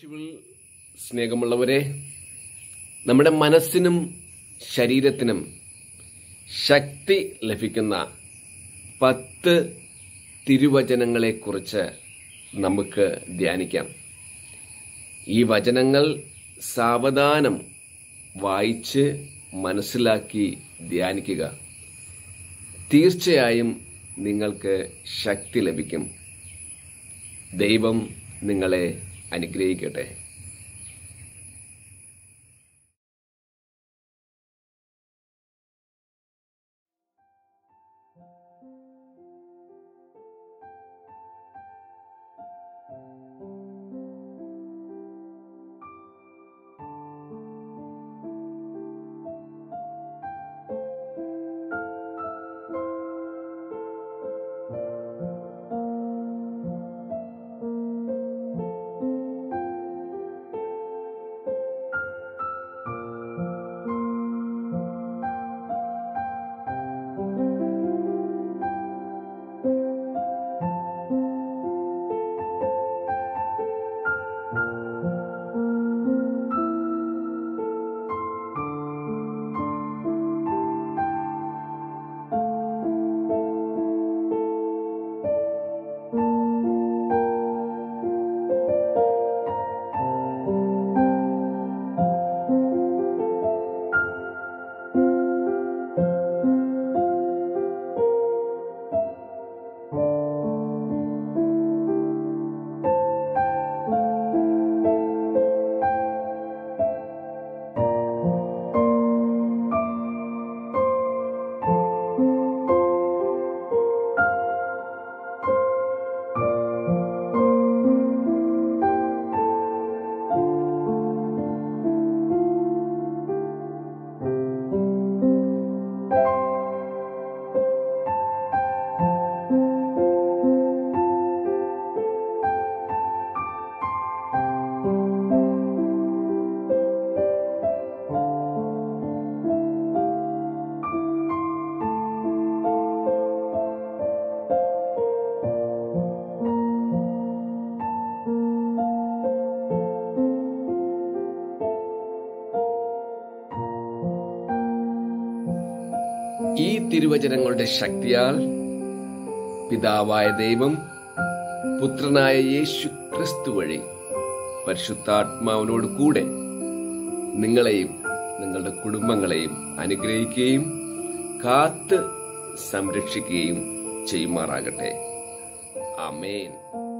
യേശുവിൽ സ്നേഹമുള്ളവരെ നമ്മുടെ മനസ്സിനും ശരീരത്തിനും ശക്തി ലഭിക്കുന്ന പത്ത് തിരുവചനങ്ങളെക്കുറിച്ച് നമുക്ക് ധ്യാനിക്കാം ഈ വചനങ്ങൾ സാവധാനം വായിച്ച് മനസ്സിലാക്കി ധ്യാനിക്കുക തീർച്ചയായും നിങ്ങൾക്ക് ശക്തി ലഭിക്കും ദൈവം നിങ്ങളെ അനുഗ്രഹിക്കട്ടെ ഈ തിരുവചനങ്ങളുടെ ശക്തിയാൽ പിതാവായ ദൈവം പുത്രനായ യേശു ക്രിസ്തു വഴി പരിശുദ്ധാത്മാവിനോട് കൂടെ നിങ്ങളെയും നിങ്ങളുടെ കുടുംബങ്ങളെയും അനുഗ്രഹിക്കുകയും കാത്ത് സംരക്ഷിക്കുകയും ചെയ്യുമാറാകട്ടെ അമേൻ